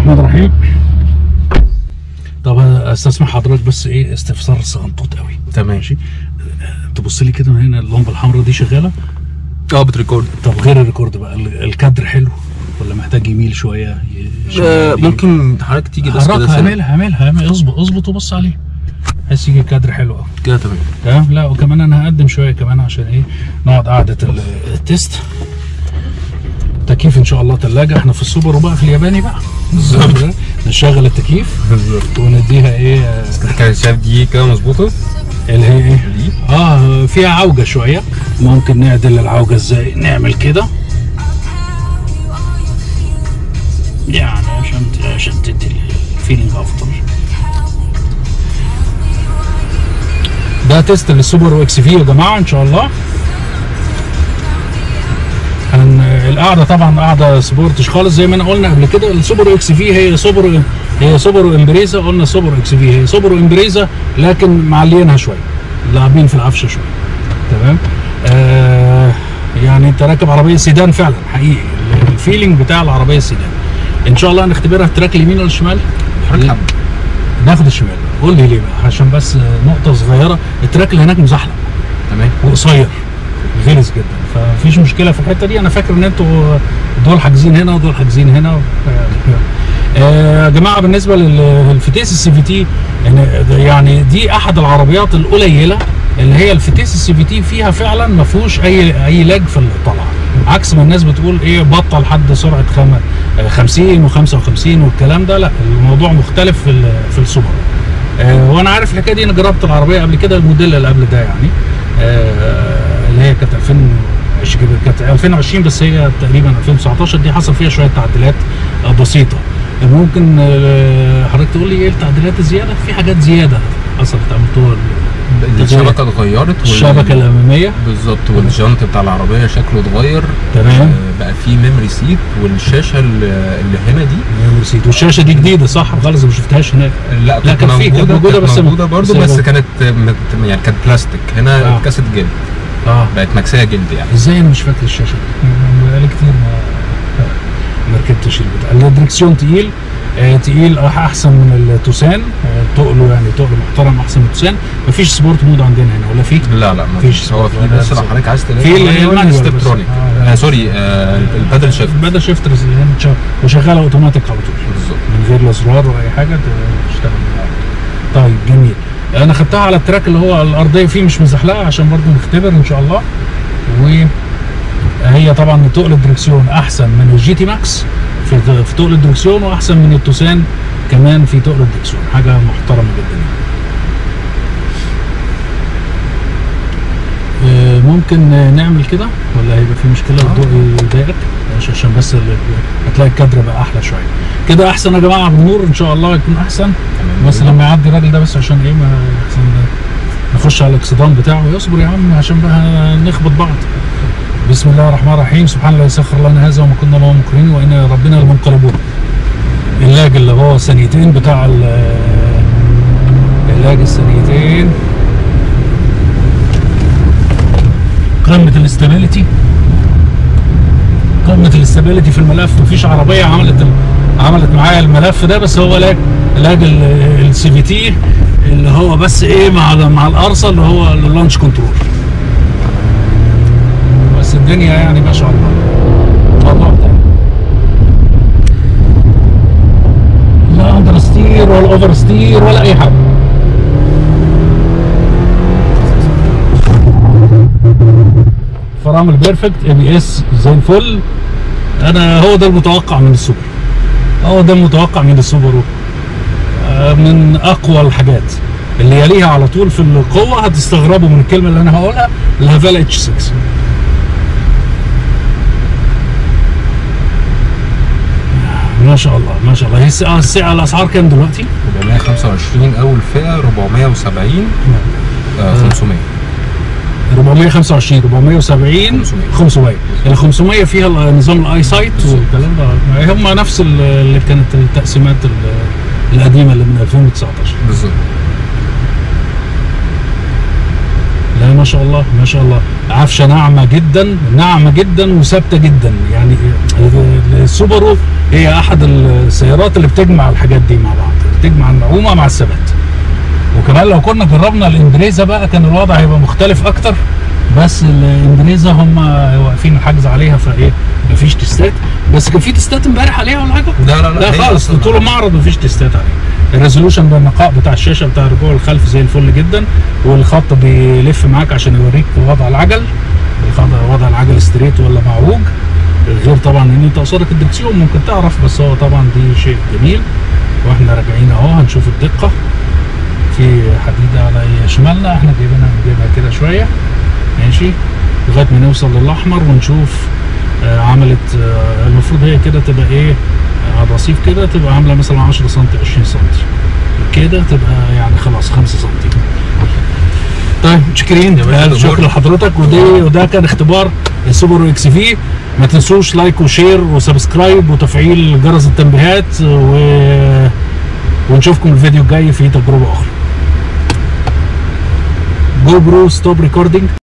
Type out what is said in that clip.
الرحمن الرحيم طب استسمح حضرتك بس ايه استفسار صغنطوط قوي تمام ماشي آه، تبص لي كده من هنا اللمبه الحمراء دي شغاله اه بتريكورد طب غير الريكورد بقى ال- الكادر حلو ولا محتاج يميل شويه ي- آه، شوية دي؟ ممكن حضرتك تيجي بس كده حركها سنة. اعملها اعملها اعمل- اظبط اظبط وبص عليه بحيث يجي الكادر حلو قوي كده تمام تمام لا وكمان انا هقدم شويه كمان عشان ايه نقعد قعده ال- التيست تكييف ان شاء الله ثلاجه احنا في السوبر وبقى في الياباني بقى بالظبط. نشغل التكييف بالظبط ونديها ايه آه، كان شايف دي كده مظبوطه اللي هي ايه دي اه فيها عوجه شويه ممكن نعدل العوجه ازاي نعمل كده يعني عشان عشان تدي الفيلينج افضل ده تيست للسوبر واكس في يا جماعه ان شاء الله هن القعده طبعا قعده سبورتش خالص زي ما انا قلنا قبل كده السوبر اكس في هي سوبر هي سوبر امبريزا قلنا سوبر اكس في هي سوبر امبريزا لكن معلينها شويه لاعبين في العفشه شويه تمام آه يعني انت راكب عربيه سيدان فعلا حقيقي الفيلينج بتاع العربيه السيدان ان شاء الله هنختبرها في تراك اليمين ولا الشمال حضرتك حب ناخد الشمال قول لي ليه بقى عشان بس نقطه صغيره التراك اللي هناك مزحلق تمام وقصير غلس جدا فمفيش مشكله في الحته دي انا فاكر ان انتوا دول حاجزين هنا ودول حاجزين هنا آه، يا جماعه بالنسبه لل- للفتيس السي في تي يعني دي احد العربيات القليله اللي هي الفتيس السي في تي فيها فعلا ما فيهوش اي اي لاج في الطلعه عكس ما الناس بتقول ايه بطل لحد سرعه خم... آه، 50 و55 والكلام ده لا الموضوع مختلف في ال- في السوبر آه، وانا عارف الحكايه دي انا جربت العربيه قبل كده الموديل اللي قبل ده يعني آه، اللي هي كانت 2020 كانت 2020 بس هي تقريبا 2019 دي حصل فيها شويه تعديلات آه، بسيطه ممكن آه، حضرتك تقول لي ايه التعديلات الزياده في حاجات زياده حصلت عملتوها الشبكه اتغيرت وال- الشبكه الاماميه بالظبط والجنط بتاع العربيه شكله اتغير تمام. آه، بقى فيه ميموري سيت والشاشه اللي اللي هنا دي نسيت والشاشه دي جديده صح خالص ما شفتهاش هناك لا لا، كان في- كانت موجودة بس- موجوده برضه بس- بس كانت مت- يعني كانت بلاستيك هنا آه. اتكست جلد اه بقت مكسيه جلد يعني ازاي انا مش فاكر الشاشه دي؟ بقالي كتير ما ما ركبتش البتاع الدركسيون تقيل آه تقيل آه، احسن من التوسان آه تقله يعني تقله محترم احسن من التوسان مفيش سبورت مود عندنا هنا ولا في لا لا مفيش مفيش هو في ولا بس لو سبورت. حضرتك عايز تلاقي في ال- مانيوال المانيوال بس. ستيبترونيك آه. آه سوري آه البادل شيفت بدل شيفت وشغاله اوتوماتيك على طول بالظبط من غير لا زرار ولا اي حاجه ت- تشتغل معاها. طيب جميل انا خدتها على التراك اللي هو الارضيه فيه مش مزحلقه عشان برضو نختبر ان شاء الله وهي طبعا تقل الدركسيون احسن من الجي تي ماكس في في تقل الدركسيون واحسن من التوسان كمان في تقل الدركسيون حاجه محترمه جدا يعني. آه، ممكن آه، نعمل كده ولا هيبقى في مشكله الضوء يضايقك ماشي عشان بس ال- هتلاقي الكادر بقى احلى شويه كده احسن يا جماعه بالنور ان شاء الله يكون احسن بس لما يعدي الراجل ده بس عشان ايه ما احسن نخش على الاكسدام بتاعه يصبر يا عم عشان بقى نخبط بعض بسم الله الرحمن الرحيم سبحان الله يسخر لنا هذا وما كنا له مقرنين وان ربنا لمنقلبون اللاج اللي هو ثانيتين بتاع ال- اللاج الثانيتين قمة الاستابيليتي قمة الاستابيليتي في الملف مفيش عربية عملت ال... عملت معايا الملف ده بس هو لاج لاج السي في تي اللي هو بس ايه مع مع القرصة اللي هو اللانش كنترول بس الدنيا يعني ما شاء الله موضوع تاني لا اندر ستير ولا اوفر ستير ولا اي حاجه فرامل بيرفكت اي بي اس زي الفل انا هو ده المتوقع من السوبر هو ده المتوقع من السوبر آه، من اقوى الحاجات اللي يليها على طول في القوه هتستغربوا من الكلمه اللي انا هقولها الهافالا اتش 6 ما شاء الله ما شاء الله هي السعر السعر الاسعار كام دلوقتي؟ 425 اول فئه 470 آه 500 425 470 500. 500 ال 500 فيها نظام الاي سايت بالظبط. والكلام ده هم نفس ال- اللي كانت التقسيمات ال- القديمه اللي من 2019 بالظبط لا ما شاء الله ما شاء الله عفشه ناعمه جدا ناعمه جدا وثابته جدا يعني السوبرو هي احد السيارات اللي بتجمع الحاجات دي مع بعض بتجمع النعومه مع الثبات وكمان لو كنا جربنا الامبريزا بقى كان الوضع هيبقى مختلف اكتر بس الامبريزا هم واقفين الحجز عليها فايه مفيش تستات بس كان في تستات امبارح عليها ولا حاجه؟ لا لا لا لا هي خالص أصلاً طول المعرض مفيش تستات عليه الريزولوشن بالنقاء بتاع الشاشه بتاع الرجوع الخلفي زي الفل جدا والخط بيلف معاك عشان يوريك وضع العجل الخط- وضع العجل ستريت ولا معوج غير طبعا ان انت قصادك الدركسيون ممكن تعرف بس هو طبعا دي شيء جميل واحنا راجعين اهو هنشوف الدقه في حديده على شمالنا احنا جايبينها نجيبها كده شويه ماشي لغايه ما نوصل للاحمر ونشوف آه عملت آه المفروض هي كده تبقى ايه آه، على الرصيف كده تبقى عامله مثلا 10 سم 20 سم كده تبقى يعني خلاص 5 سم طيب متشكرين يا باشا، شكرا أمور. لحضرتك ودي وده كان اختبار السوبر اكس في ما تنسوش لايك وشير وسبسكرايب وتفعيل جرس التنبيهات و... ونشوفكم الفيديو الجاي في تجربه اخرى جو برو ستوب ريكوردينج